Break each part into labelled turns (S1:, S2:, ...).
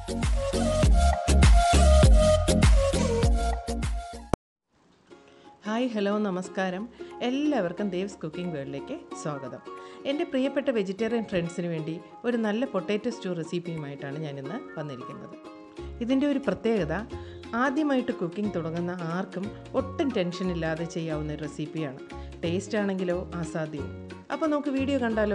S1: Hi hello നമസ്കാരം എല്ലാവർക്കും Dev's cooking വേൾഡിലേക്ക് സ്വാഗതം എൻ്റെ പ്രിയപ്പെട്ട വെജിറ്റേറിയൻ ഫ്രണ്ട്സിന് വേണ്ടി ഒരു നല്ല പൊട്ടാറ്റോ സ്റ്റൂ റെസിപ്പിയുമായിട്ടാണ് ഞാനിന്ന് വന്നിരിക്കുന്നത് ഇതിൻ്റെ ഒരു പ്രത്യേകത ആദ്യമായിട്ട് കുക്കിംഗ് തുടങ്ങുന്ന ആർക്കും ഒട്ടും ടെൻഷൻ ഇല്ലാതെ ചെയ്യാവുന്ന ഒരു റെസിപ്പിയാണ് ടേസ്റ്റ് ആണെങ്കിലോ അസാധ്യവും അപ്പോൾ നമുക്ക് വീഡിയോ കണ്ടാലോ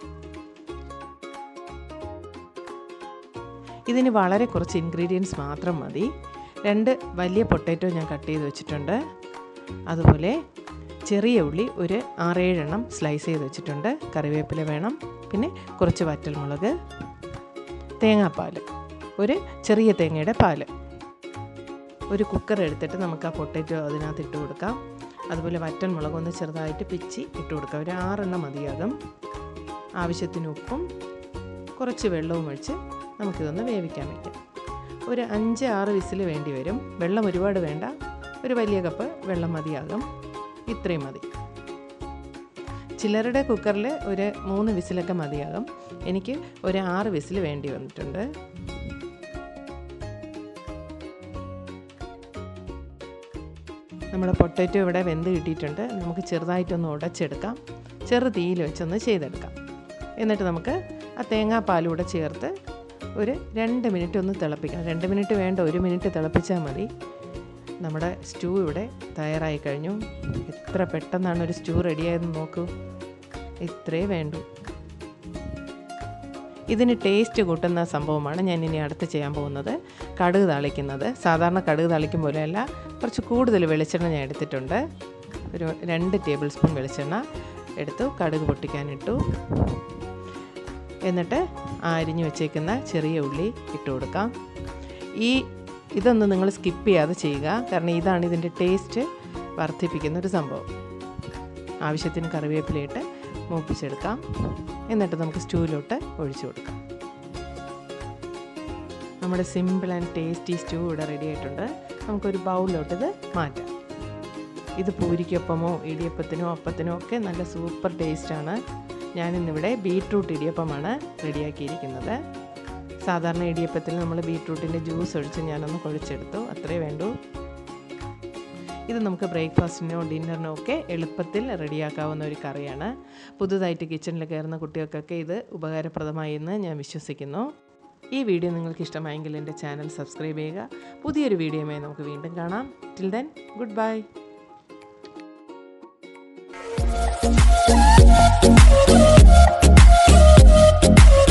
S1: ഇതിന് വളരെ കുറച്ച് ഇൻഗ്രീഡിയൻസ് മാത്രം മതി രണ്ട് വലിയ പൊട്ടാറ്റോ ഞാൻ കട്ട് ചെയ്ത് വെച്ചിട്ടുണ്ട് അതുപോലെ ചെറിയ ഉള്ളി ഒരു ആറേഴെണ്ണം സ്ലൈസ് ചെയ്ത് വെച്ചിട്ടുണ്ട് കറിവേപ്പില വേണം പിന്നെ കുറച്ച് വറ്റൽമുളക് തേങ്ങാപ്പാൽ ഒരു ചെറിയ തേങ്ങയുടെ പാല് ഒരു കുക്കർ എടുത്തിട്ട് നമുക്ക് ആ പൊട്ടാറ്റോ അതിനകത്ത് ഇട്ട് കൊടുക്കാം അതുപോലെ വറ്റൽമുളക് ഒന്ന് ചെറുതായിട്ട് പിച്ചി ഇട്ട് കൊടുക്കാം ഒരു ആറെണ്ണം മതിയാകും ആവശ്യത്തിന് ഉപ്പും കുറച്ച് വെള്ളവും ഒഴിച്ച് നമുക്കിതൊന്ന് വേവിക്കാൻ വയ്ക്കാം ഒരു അഞ്ച് ആറ് വിസിൽ വേണ്ടി വരും വെള്ളം ഒരുപാട് വേണ്ട ഒരു വലിയ കപ്പ് വെള്ളം മതിയാകും ഇത്രയും മതി ചിലരുടെ കുക്കറിൽ ഒരു മൂന്ന് വിസിലൊക്കെ മതിയാകും എനിക്ക് ഒരു ആറ് വിസിൽ വേണ്ടി വന്നിട്ടുണ്ട് നമ്മുടെ പൊട്ടറ്റോ ഇവിടെ വെന്ത് കിട്ടിയിട്ടുണ്ട് നമുക്ക് ചെറുതായിട്ടൊന്ന് ഉടച്ചെടുക്കാം ചെറു തീയിൽ വെച്ചൊന്ന് ചെയ്തെടുക്കാം എന്നിട്ട് നമുക്ക് ആ തേങ്ങാപ്പാലൂടെ ചേർത്ത് ഒരു രണ്ട് മിനിറ്റ് ഒന്ന് തിളപ്പിക്കണം രണ്ട് മിനിറ്റ് വേണ്ട ഒരു മിനിറ്റ് തിളപ്പിച്ചാൽ മതി നമ്മുടെ സ്റ്റൂ ഇവിടെ തയ്യാറായി കഴിഞ്ഞു എത്ര പെട്ടെന്നാണ് ഒരു സ്റ്റൂ റെഡിയായെന്ന് നോക്കൂ ഇത്രേ വേണ്ടു ഇതിന് ടേസ്റ്റ് കൂട്ടുന്ന സംഭവമാണ് ഞാൻ ഇനി അടുത്ത് ചെയ്യാൻ പോകുന്നത് കടുക് താളിക്കുന്നത് സാധാരണ കടുക് താളിക്കും പോലെയല്ല കുറച്ച് കൂടുതൽ വെളിച്ചെണ്ണ ഞാൻ എടുത്തിട്ടുണ്ട് ഒരു രണ്ട് ടേബിൾ സ്പൂൺ വെളിച്ചെണ്ണ എടുത്തു കടുക് പൊട്ടിക്കാനിട്ടു എന്നിട്ട് ആ അരിഞ്ഞു വെച്ചേക്കുന്ന ചെറിയ ഉള്ളി ഇട്ട് കൊടുക്കാം ഈ ഇതൊന്ന് നിങ്ങൾ സ്കിപ്പ് ചെയ്യാതെ ചെയ്യുക കാരണം ഇതാണ് ഇതിൻ്റെ ടേസ്റ്റ് വർദ്ധിപ്പിക്കുന്ന ഒരു സംഭവം ആവശ്യത്തിന് കറിവേപ്പിലയിട്ട് മൂപ്പിച്ചെടുക്കാം എന്നിട്ട് നമുക്ക് സ്റ്റൂവിലോട്ട് ഒഴിച്ചു കൊടുക്കാം നമ്മുടെ സിമ്പിൾ ആൻഡ് ടേസ്റ്റി സ്റ്റൂ ഇവിടെ റെഡി ആയിട്ടുണ്ട് നമുക്കൊരു ബൗളിലോട്ട് ഇത് മാറ്റാം ഇത് പൂരിക്കൊപ്പമോ ഇടിയപ്പത്തിനോ അപ്പത്തിനോ ഒക്കെ നല്ല സൂപ്പർ ടേസ്റ്റാണ് ഞാനിന്നിവിടെ ബീട്രൂട്ട് ഇടിയപ്പമാണ് റെഡിയാക്കിയിരിക്കുന്നത് സാധാരണ ഇടിയപ്പത്തിൽ നമ്മൾ ബീട്രൂട്ടിൻ്റെ ജ്യൂസ് ഒഴിച്ച് ഞാനൊന്ന് കുഴച്ചെടുത്തു അത്രേ വേണ്ടൂ ഇത് നമുക്ക് ബ്രേക്ക്ഫാസ്റ്റിനോ ഡിന്നറിനോ ഒക്കെ എളുപ്പത്തിൽ റെഡിയാക്കാവുന്ന ഒരു കറിയാണ് പുതുതായിട്ട് കിച്ചണിൽ കയറുന്ന കുട്ടികൾക്കൊക്കെ ഇത് ഉപകാരപ്രദമായി എന്ന് ഞാൻ വിശ്വസിക്കുന്നു ഈ വീഡിയോ നിങ്ങൾക്ക് ഇഷ്ടമായെങ്കിൽ എൻ്റെ ചാനൽ സബ്സ്ക്രൈബ് ചെയ്യുക പുതിയൊരു വീഡിയോയുമായി നമുക്ക് വീണ്ടും കാണാം till then goodbye
S2: Thank you.